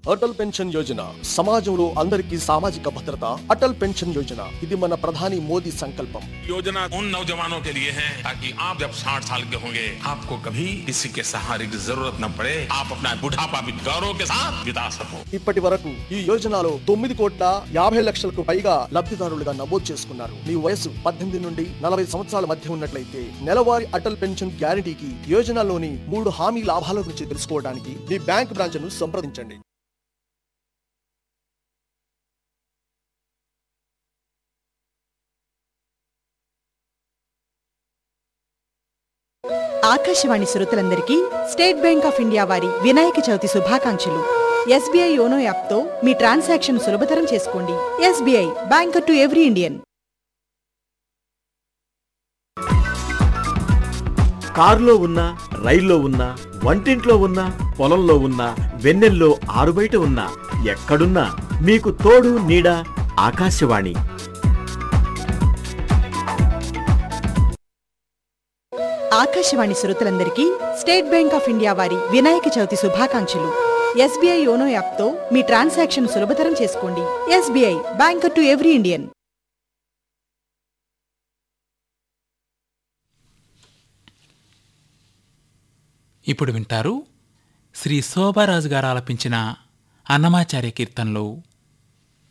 Atal pension Yojana సమాజంలో అందరికీ సామాజిక భద్రత అటల్ పెన్షన్ యోజన ఇది మన ప్రధాని మోదీ సంకల్పం योजना उन नौजवानों के लिए है ताकि आप जब 60 साल के होंगे आपको कभी किसी के सहारे की जरूरत न पड़े आप अपना बुढ़ापा भी गौरव के साथ बिता सको ఇప్పటి వరకు ఈ యోజనలో తొమ్మిది కోట్ల యాభై లక్షలకు పైగా లబ్ధిదారులుగా నమోదు చేసుకున్నారు మీ వయసు పద్దెనిమిది నుండి నలభై సంవత్సరాల మధ్య ఉన్నట్లయితే నెలవారీ అటల్ పెన్షన్ గ్యారంటీకి యోజనలోని మూడు హామీ లాభాల గురించి తెలుసుకోవడానికి మీ బ్యాంక్ బ్రాంచ్ను సంప్రదించండి ఆకాశవాణి శ్రోతలందరికీ స్టేట్ బ్యాంక్ ఆఫ్ ఇండియా వారి వినాయక చవితి శుభాకాంక్షలు ఎస్బీఐ యోనో యాప్తో మీ ట్రాన్సాక్షన్ సులభతరం చేసుకోండి SBI bank to every Indian కారులో ఉన్నా రైల్లో ఉన్నా వంటింట్లో ఉన్నా పొలంలో ఉన్నా వెన్నెల్లో ఆరుబయట ఉన్నా ఎక్కడున్నా మీకు తోడు నీడ ఆకాశవాణి ఆకాశవాణి శ్రోతలందరికీ స్టేట్ బ్యాంక్ ఆఫ్ ఇండియా వారి వినాయక చవితి శుభాకాంక్షలు ఎస్బీఐ యోనో యాప్తో మీ ట్రాన్సాక్షన్ సులభతరం చేసుకోండి SBI bank to every Indian ఇప్పుడు వింటారు శ్రీ శోభారాజు గారు ఆలపించిన అన్నమాచార్య కీర్తనలు